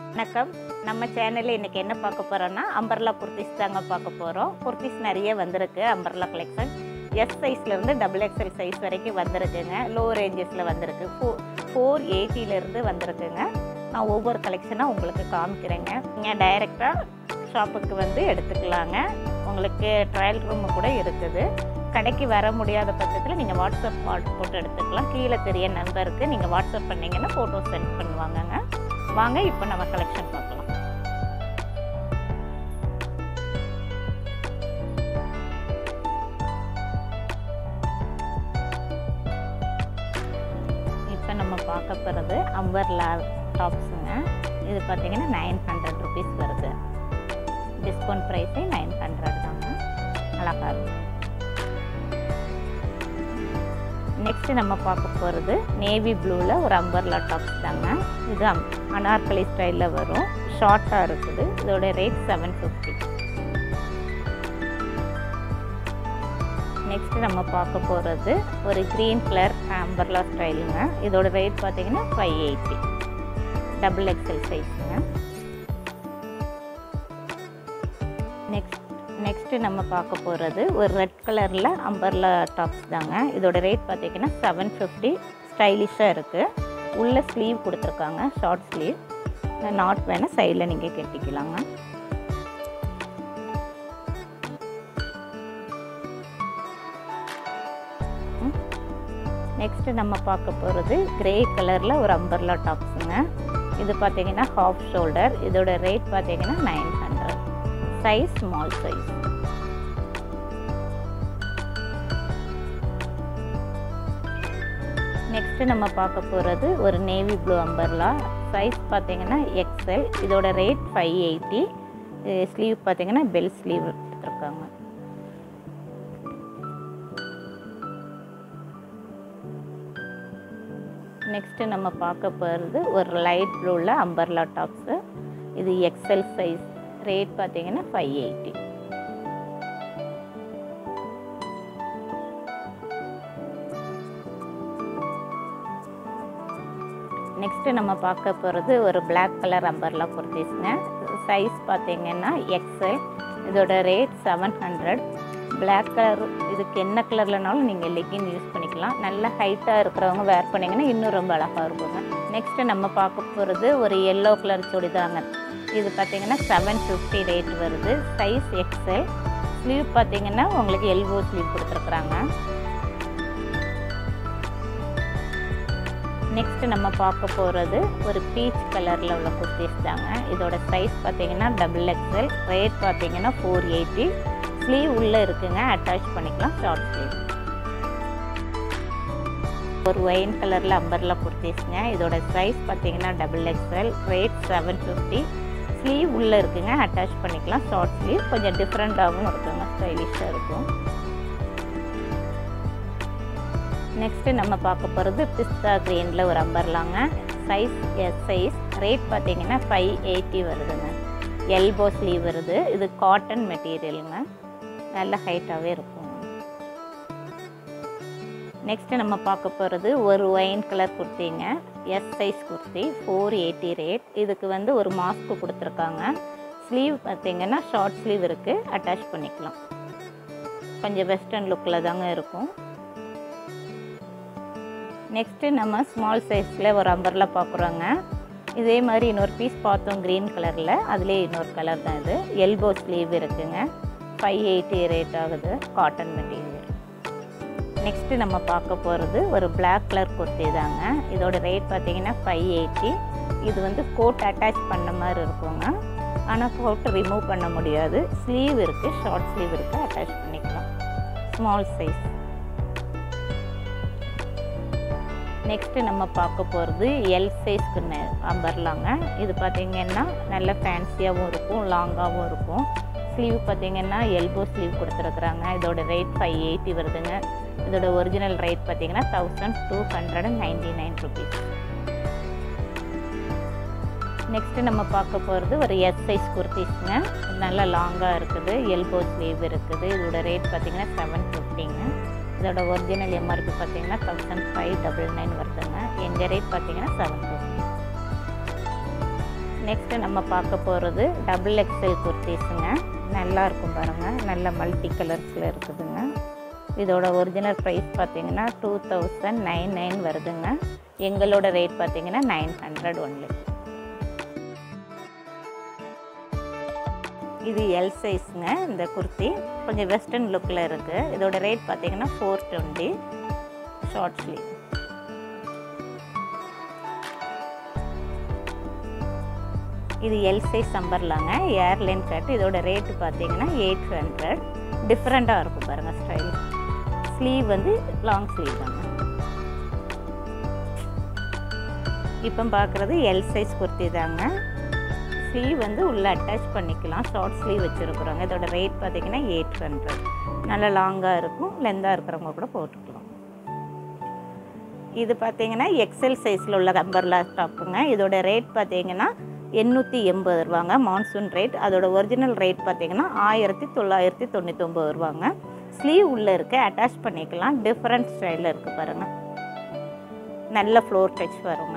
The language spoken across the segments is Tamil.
வணக்கம் நம்ம சேனலில் இன்றைக்கி என்ன பார்க்க போகிறோன்னா அம்பர்லா குர்த்திஸ் தாங்க பார்க்க போகிறோம் குர்த்திஸ் நிறைய வந்திருக்கு அம்பர்லா கலெக்ஷன் எஸ் சைஸ்லேருந்து டபுள் எக்ஸ்எல் சைஸ் வரைக்கும் வந்திருக்குங்க லோ ரேஞ்சஸில் வந்திருக்கு ஃபோ ஃபோர் எயிட்டிலேருந்து வந்திருக்குங்க நான் ஒவ்வொரு கலெக்ஷனாக உங்களுக்கு காமிக்கிறேங்க நீங்கள் டைரெக்டாக ஷாப்புக்கு வந்து எடுத்துக்கலாங்க உங்களுக்கு ட்ரையல் ரூமு கூட இருக்குது கடைக்கு வர முடியாத பட்சத்தில் நீங்கள் வாட்ஸ்அப் கால் போட்டு எடுத்துக்கலாம் கீழே தெரிய நம்பருக்கு நீங்கள் வாட்ஸ்அப் பண்ணிங்கன்னா ஃபோட்டோ சென்ட் பண்ணுவாங்கங்க வாங்க இப்போ நம்ம கலெக்ஷன் பார்க்கலாம் இப்போ நம்ம பார்க்க போகிறது அம்பர்லா டாப்ஸுங்க இது பார்த்தீங்கன்னா நைன் ஹண்ட்ரட் ருபீஸ் வருது டிஸ்கவுண்ட் ப்ரைஸே நைன் ஹண்ட்ரட் தாங்க அழகாக இருக்கும் நெக்ஸ்ட்டு நம்ம பார்க்க போகிறது நேவி ப்ளூவில் ஒரு அம்பர்லா டாப்ஸ் தாங்க இது அம்- அனார்கலி ஸ்டைலில் வரும் ஷார்ட்டாக இருக்குது இதோட ரேட் செவன் ஃபிஃப்டி நெக்ஸ்ட் நம்ம பார்க்க போகிறது ஒரு க்ரீன் கலர் அம்பர்லா ஸ்டைலுங்க இதோட ரேட் பார்த்தீங்கன்னா ஃபைவ் எயிட்டி டபுள் எக்ஸல் சைஸுங்க நெக்ஸ்ட் நெக்ஸ்ட்டு நம்ம பார்க்க போகிறது ஒரு ரெட் கலரில் அம்பர்லா டாப்ஸ் தாங்க இதோட ரேட் பார்த்தீங்கன்னா செவன் ஃபிஃப்டி ஸ்டைலிஷாக இருக்குது உள்ள ஸ்லீவ் கொடுத்துருக்காங்க ஷார்ட் ஸ்லீவ் நாட் வேணால் சைடில் நீங்கள் கட்டிக்கலாங்க நெக்ஸ்ட்டு நம்ம பார்க்க போகிறது கிரே கலரில் ஒரு அம்பர்லா டாப்ஸுங்க இது பார்த்தீங்கன்னா ஹாஃப் ஷோல்டர் இதோட ரேட் பார்த்தீங்கன்னா nine hundred size small size next நம்ம பார்க்க போகிறது ஒரு நேவி ப்ளூ அம்பர்லா சைஸ் பார்த்தீங்கன்னா எக்ஸல் இதோட ரேட் ஃபைவ் எயிட்டி ஸ்லீவ் பார்த்தீங்கன்னா பெல் ஸ்லீவ் எடுத்துருக்காங்க நெக்ஸ்ட்டு நம்ம பார்க்க போகிறது ஒரு லைட் ப்ளூவில் அம்பர்லா டாப்ஸு இது எக்ஸல் சைஸ் ரேட் பார்த்தீங்கன்னா ஃபைவ் எயிட்டி நெக்ஸ்ட்டு நம்ம பார்க்க போகிறது ஒரு Black கலர் அம்பர்லா குர்த்திஸ்ங்க சைஸ் பார்த்தீங்கன்னா எக்ஸல் இதோட rate seven hundred Black colour இதுக்கு என்ன கலர்லனாலும் நீங்கள் லெக்கின் யூஸ் பண்ணிக்கலாம் நல்ல ஹைட்டாக இருக்கிறவங்க வேர் பண்ணிங்கன்னா இன்னும் ரொம்ப அழகாக இருக்குங்க நெக்ஸ்ட்டு நம்ம பார்க்க போகிறது ஒரு எல்லோ கலர் சுடிதாங்க இது பார்த்தீங்கன்னா செவன் ஃபிஃப்டி ரேட் வருது சைஸ் எக்ஸல் ஸ்லீவ் பார்த்தீங்கன்னா உங்களுக்கு எல்போ ஸ்லீவ் கொடுத்துருக்குறாங்க நெக்ஸ்ட் நம்ம பார்க்க போகிறது ஒரு பீச் கலரில் உள்ள குர்த்திஸ் தாங்க இதோட சைஸ் பார்த்தீங்கன்னா டபுள் எக்ஸல் ரேட் பார்த்தீங்கன்னா ஃபோர் எயிட்டி ஸ்லீவ் உள்ளே இருக்குங்க அட்டாச் பண்ணிக்கலாம் ஷார்ட் ஸ்லீவ் ஒரு ஒயின் கலரில் அம்பர்லா குர்த்திஸ்ங்க இதோட சைஸ் பார்த்தீங்கன்னா double XL rate seven fifty sleeve உள்ளே இருக்குங்க அட்டாச் பண்ணிக்கலாம் ஷார்ட் ஸ்லீவ் கொஞ்சம் டிஃப்ரெண்ட்டாகவும் இருக்குங்க ஸ்டைலிஷாக இருக்கும் நெக்ஸ்ட்டு நம்ம பார்க்க போகிறது பிஸ்தா க்ரீனில் ஒரு அம்பர்லாங்க சைஸ் எஸ் சைஸ் ரேட் பார்த்தீங்கன்னா ஃபைவ் எயிட்டி வருதுங்க எல்போ ஸ்லீவ் வருது இது காட்டன் மெட்டீரியலுங்க நல்ல ஹைட்டாகவே இருக்கும் நெக்ஸ்ட்டு நம்ம பார்க்க போகிறது ஒரு ஒயின் கலர் குர்த்திங்க S size kurti four eighty rate இதுக்கு வந்து ஒரு மாஸ்க்கு கொடுத்துருக்காங்க ஸ்லீவ் பார்த்தீங்கன்னா ஷார்ட் ஸ்லீவ் இருக்குது அட்டாச் பண்ணிக்கலாம் கொஞ்சம் வெஸ்டர்ன் லுக்கில் தாங்க இருக்கும் நெக்ஸ்ட்டு நம்ம ஸ்மால் சைஸில் ஒரு அம்பர்லா பார்க்குறோங்க இதே மாதிரி இன்னொரு பீஸ் பார்த்தோம் க்ரீன் கலரில் அதுலேயே இன்னொரு கலர் தான் இது எல்போ ஸ்லீவ் இருக்குங்க ஃபைவ் எயிட்டி ரேட் ஆகுது காட்டன் மெட்டீரியல் நெக்ஸ்ட்டு நம்ம பார்க்க போகிறது ஒரு Black கலர் குர்த்தி தாங்க இதோட ரேட் பார்த்தீங்கன்னா ஃபைவ் எயிட்டி இது வந்து கோட் அட்டாச் பண்ண மாதிரி இருக்குங்க ஆனால் கோட் ரிமூவ் பண்ண முடியாது ஸ்லீவ் இருக்குது ஷார்ட் ஸ்லீவ் இருக்குது அட்டாச் பண்ணிக்கலாம் ஸ்மால் சைஸ் நெக்ஸ்ட்டு நம்ம பார்க்க போகிறது எல் சைஸ்க்கு அம்பர்லாங்க இது பார்த்திங்கன்னா நல்ல ஃபேன்சியாகவும் இருக்கும் லாங்காகவும் இருக்கும் ஸ்லீவ் பார்த்திங்கன்னா எல்போ ஸ்லீவ் கொடுத்துருக்குறாங்க இதோட ரேட் ஃபைவ் எயிட்டி வருதுங்க இதோட ஒரிஜினல் ரேட் பார்த்திங்கன்னா thousand two hundred and ninety nine rupees next நம்ம பார்க்க போகிறது ஒரு எஸ் சைஸ் குர்த்திஸ்ங்க நல்லா லாங்காக இருக்குது எல்போ ஸ்லீவ் இருக்குது இதோட ரேட் பார்த்திங்கன்னா செவன் ஃபிஃப்டிங்க இதோட ஒரிஜினல் எம்ஆர்பி பார்த்தீங்கன்னா தௌசண்ட் ஃபைவ் டபுள் நைன் வருதுங்க எங்கள் ரேட் பார்த்தீங்கன்னா செவன் ஃபிஃப்டி நெக்ஸ்ட்டு நம்ம பார்க்க போகிறது டபுள் எக்ஸல் குர்த்திஸுங்க நல்லா இருக்கும் பாருங்கள் நல்ல மல்டி கலர்ஸில் இருக்குதுங்க இதோட ஒரிஜினல் ப்ரைஸ் பார்த்தீங்கன்னா டூ தௌசண்ட் நைன் நைன் வருதுங்க எங்களோட ரேட் பார்த்தீங்கன்னா நைன் ஹண்ட்ரட் ஒன்லி இது எல் சைஸுங்க இந்த குர்த்தி கொஞ்சம் வெஸ்டர்ன் லுக்கில் இருக்குது இதோட ரேட் பார்த்தீங்கன்னா ஃபோர் டுவெண்ட்டி ஷார்ட் ஸ்லீவ் இது எல் சைஸ் சம்பர்லாங்க ஏர்லைன் கட் இதோட ரேட்டு பார்த்தீங்கன்னா எயிட் ஹண்ட்ரட் டிஃப்ரெண்ட்டாக இருக்கும் பாருங்கள் ஸ்டைல் ஸ்லீவ் வந்து லாங் ஸ்லீவ் தாங்க இப்போ பார்க்குறது எல் சைஸ் குர்த்தி தாங்க ஸ்லீவ் வந்து உள்ளே அட்டாச் பண்ணிக்கலாம் ஷார்ட் ஸ்லீவ் வச்சுருக்குறோங்க இதோட ரேட் பார்த்தீங்கன்னா எயிட் ஹண்ட்ரட் நல்லா லாங்காக இருக்கும் லெந்தாக இருக்கிறவங்க கூட போட்டுக்கலாம் இது பார்த்தீங்கன்னா எக்ஸல் சைஸில் உள்ள கம்பர்லா டாப்புங்க இதோட ரேட் பார்த்தீங்கன்னா எண்ணூற்றி எண்பது ரூபாங்க மான்சூன் ரேட் அதோட ஒரிஜினல் ரேட் பார்த்தீங்கன்னா ஆயிரத்தி தொள்ளாயிரத்தி தொண்ணூத்தொம்பது ரூபாங்க ஸ்லீவ் உள்ளே இருக்க அட்டாச் பண்ணிக்கலாம் டிஃப்ரெண்ட் ஸ்டைலில் இருக்குது பாருங்கள் நல்ல ஃப்ளோர் டச் வருங்க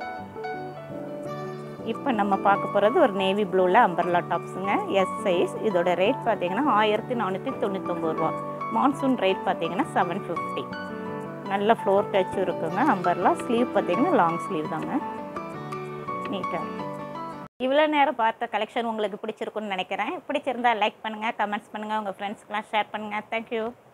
இப்போ நம்ம பார்க்க போகிறது ஒரு நேவி ப்ளூவில் அம்பர்லா டாப்ஸுங்க எஸ் சைஸ் இதோட ரேட் பார்த்தீங்கன்னா ஆயிரத்தி நானூற்றி தொண்ணூத்தொம்பது ரூபா மான்சூன் ரேட் பார்த்தீங்கன்னா செவன் ஃபிஃப்டி நல்ல ஃப்ளோர் டச் இருக்குங்க அம்பர்லா ஸ்லீவ் பார்த்தீங்கன்னா லாங் ஸ்லீவ் தாங்க நீட்டாக இவ்வளோ நேரம் பார்த்த கலெக்ஷன் உங்களுக்கு பிடிச்சிருக்குன்னு நினைக்கிறேன் பிடிச்சிருந்தா லைக் பண்ணுங்கள் கமெண்ட்ஸ் பண்ணுங்கள் உங்கள் ஃப்ரெண்ட்ஸ்க்கெலாம் ஷேர் பண்ணுங்கள் தேங்க்யூ